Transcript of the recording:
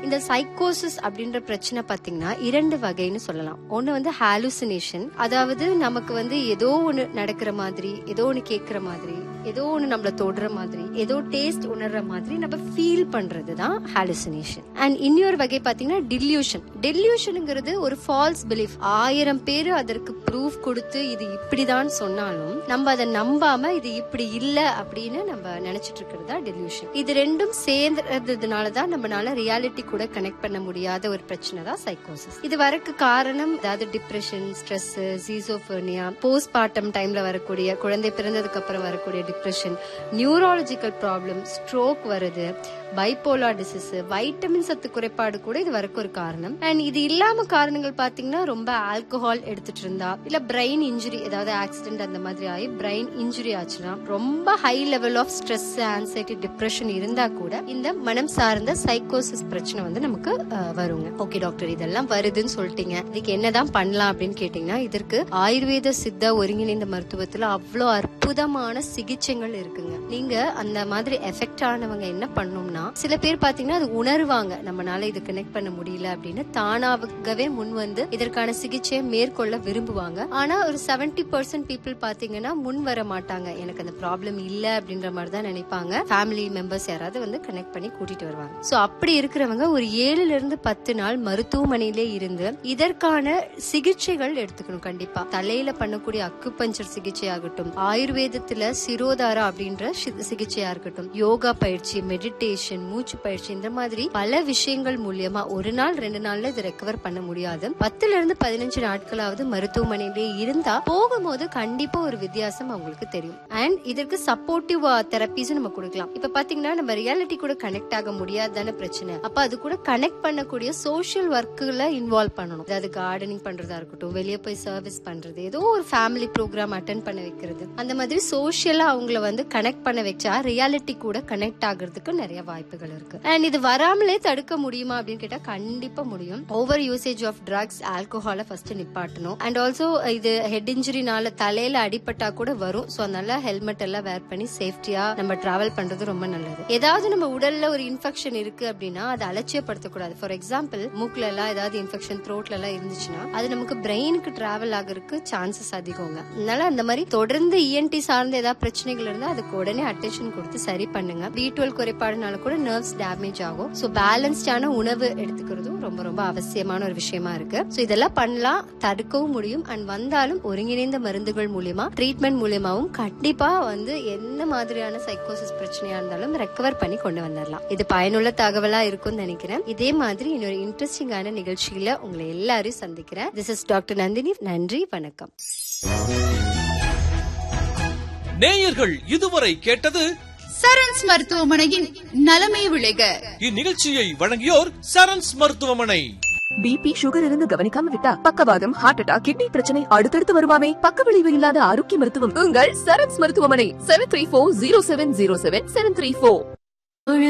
இந்த சைக்கோசிஸ் அப்படின்ற பிரச்சனை பாத்தீங்கன்னா இரண்டு வகைன்னு சொல்லலாம் ஒண்ணு வந்து ஹாலுசினேஷன் அதாவது நமக்கு வந்து ஏதோ ஒண்ணு நடக்கிற மாதிரி ஏதோ ஒண்ணு கேக்குற மாதிரி ஏதோ ஒண்ணு நம்மள தொடுற மாதிரி ஏதோ டேஸ்ட் உணர்ற மாதிரி நம்ம ஃபீல் பண்றது தான் ஹாலுசினேஷன் அண்ட் இன்னொரு வகை பாத்தீங்கன்னா டில்யூஷன் டெல்யூஷனுங்கிறது ஒரு ஃபால்ஸ் பிலீஃப் ஆயிரம் பேர் அதற்கு ப்ரூஃப் கொடுத்து இது இப்படிதான் சொன்னாலும் நம்ம அதை நம்பாம இது இப்படி இல்ல அப்படின்னு நம்ம நினைச்சிட்டு இருக்கிறது தான் டெல்யூஷன் இது ரெண்டும் சேர்ந்ததுனால தான் நம்மளால ரியாலிட்டி கூட கனெக்ட் பண்ண முடியாத ஒரு பிரச்சனை தான் சைக்கோசிஸ் இது வரக்கு காரணம் அதாவது depression stress schizophrenia postpartum டைம்ல வரக்கூடிய குழந்தை பிறந்ததுக்கு அப்புறம் வரக்கூடிய டிப்ரெஷன் நியூராலஜிக்கல் ப்ராப்ளம் ஸ்ட்ரோக் வருது பைப்போலா டிசீஸ் வைட்டமின் சத்து குறைபாடு கூட இது வரக்கு ஒரு காரணம் அண்ட் இது இல்லாம காரணங்கள் பாத்தீங்கன்னா ரொம்ப ஆல்கஹால் எடுத்துட்டு இருந்தா இல்ல பிரெயின் இன்ஜுரி ஏதாவது ஆக்சிடென்ட் அந்த மாதிரி ஆகி பிரெயின் இன்ஜுரி ஆச்சுன்னா ரொம்ப high level of stress anxiety depression இருந்தா கூட இந்த மனம் சார்ந்த சைக்கோசிஸ் பிரச்சனை வந்து நமக்கு அஹ், வருங்க ஓகே டாக்டர் இதெல்லாம் வருதுன்னு சொல்லிட்டீங்க இதுக்கு என்னதான் பண்ணலாம் அப்படின்னு கேட்டீங்கன்னா இதற்கு ஆயுர்வேத சித்த ஒருங்கிணைந்த மருத்துவத்துல அவ்வளோ அற்புதமான சிகிச்சைகள் இருக்குங்க நீங்க அந்த மாதிரி எஃபெக்ட் ஆனவங்க என்ன பண்ணணும்னா சில பேர் பாத்தீங்கன்னா அது உணர்வாங்க நம்மனால இது கனெக்ட் பண்ண முடியல அப்படின்னு தானாகவே முன் வந்து இதற்கான சிகிச்சையை மேற்கொள்ள விரும்புவாங்க ஆனா ஒரு 70% பர்சன்ட் பீப்புள் பாத்தீங்கன்னா முன் வர மாட்டாங்க எனக்கு அந்த ப்ராப்ளம் இல்ல அப்படின்ற மாதிரி தான் நினைப்பாங்க ஃபேமிலி மெம்பர்ஸ் யாராவது வந்து கனெக்ட் பண்ணி கூட்டிட்டு வருவாங்க சோ அப்படி இருக்கிறவங்க ஒரு ஏழுல இருந்து பத்து நாள் மருத்துவமனையிலே இருந்து இதற்கான சிகிச்சைகள் எடுத்துக்கணும் கண்டிப்பா தலையில பண்ணக்கூடிய அக்குபஞ்சர் சிகிச்சை ஆகட்டும் ஆயுர்வேதத்துல சிரோதாரா அப்படின்ற சி- சிகிச்சையா இருக்கட்டும் யோகா பயிற்சி மெடிடேஷன் மூச்சு பயிற்சி இந்த மாதிரி பல விஷயங்கள் மூலியமா ஒரு நாள் ரெண்டு நாள்ல இது ரெக்கவர் பண்ண முடியாது பத்துல இருந்து பதினஞ்சு நாட்களாவது மருத்துவமனையிலே இருந்தா போகும்போது கண்டிப்பா ஒரு வித்தியாசம் அவங்களுக்கு தெரியும் அண்ட் இதற்கு சப்போர்ட்டிவ் தெரப்பிஸும் நம்ம கொடுக்கலாம் இப்ப பாத்தீங்கன்னா நம்ம ரியாலிட்டி கூட கனெக்ட் ஆக முடியாதான பிரச்சனை அப்ப அது கூட கனெக்ட் பண்ணக்கூடிய சோஷியல் ஒர்க்குல இன்வால்வ் பண்ணணும் அதாவது கார்டனிங் பண்றதா இருக்கட்டும் வெளியே போய் சர்வீஸ் பண்றது ஏதோ ஒரு ஃபேமிலி ப்ரோக்ராம் அட்டன் பண்ண வைக்கிறது அந்த மாதிரி சோஷியலா அவங்கள வந்து கனெக்ட் பண்ண வச்சா ரியாலிட்டி கூட கனெக்ட் ஆகுறதுக்கு நிறைய வாய்ப்புகள் இருக்கு அண்ட் இது வராமலே தடுக்க முடியுமா அப்படின்னு கேட்டா கண்டிப்பா முடியும் ஓவர் யூசேஜ் ஆஃப் ட்ரக்ஸ் ஆல்கோஹால ஃபர்ஸ்ட் நிப்பாட்டணும் அண்ட் ஆல்சோ இது ஹெட் இன்ஜுரினால தலையில அடிபட்டா கூட வரும் சோ அதனால ஹெல்மெட் எல்லாம் வேர் பண்ணி சேஃப்டியா நம்ம டிராவல் பண்றது ரொம்ப நல்லது ஏதாவது நம்ம உடல்ல ஒரு இன்ஃபெக்ஷன் இருக்கு அப்படின்னா அதை அலட்சியப்படுத்தக்கூடாது ஃபார் எக்ஸாம்பிள் மூக்குல எல்லாம் ஏதாவது இன்ஃபெக்ஷன் த்ரோட்ல எல்லாம் இருந்துச்சுன்னா அது நமக்கு பிரெயினுக்கு டிராவல் ஆகிறதுக்கு சான்சஸ் அதிகங்க அதனால அந்த மாதிரி தொடர்ந்து இஎன்டி சார்ந்த ஏதாவது பிரச்சனைகள் இருந்தா அதுக்கு உடனே அட்டென்ஷன் கொடுத்து சரி பண்ணுங்க பி டுவெல் குறைபாடுனால கூட நர்வ்ஸ் டேமேஜ் ஆகும் ஸோ பேலன்ஸ்டான உணவு எடுத்துக்கிறதும் ரொம்ப ரொம்ப அவசியமான ஒரு விஷயமா இருக்கு ஸோ இதெல்லாம் பண்ணலாம் தடுக்கவும் முடியும் அண்ட் வந்தாலும் ஒருங்கிணைந்த மருந்துகள் மூலியமா ட்ரீட்மெண்ட் மூலியமாவும் கண்டிப்பா வந்து என்ன மாதிரியான சைக்கோசிஸ் பிரச்சனையா இருந்தாலும் ரெக்கவர் பண்ணி கொண்டு வந்துடலாம் இது பயனுள்ள தகவலா இருக்கும்னு நினைக்கிறேன் இதே மாதிரி இன்னொரு இன்ட்ரெஸ்டிங்கான நிகழ்ச்சியில உங்களை எல்லாரையும் சந்திக்கிறேன் திஸ் இஸ் டாக்டர் நந்தினி நன்றி வணக்கம் நேயர்கள் இதுவரை கேட்டது சரண்ஸ் மருத்துவமனையின் நலமே விளைக இந்நிகழ்ச்சியை வழங்கியோர் சரண்ஸ் மருத்துவமனை பிபி சுகர் இருந்து கவனிக்காம விட்டா பக்கவாதம் ஹார்ட் அட்டாக் கிட்னி பிரச்சனை அடுத்தடுத்து வருமாமே பக்க விளைவு இல்லாத ஆரோக்கிய மருத்துவம் உங்கள் சரண்ஸ் மருத்துவமனை seven three four zero seven zero seven seven three four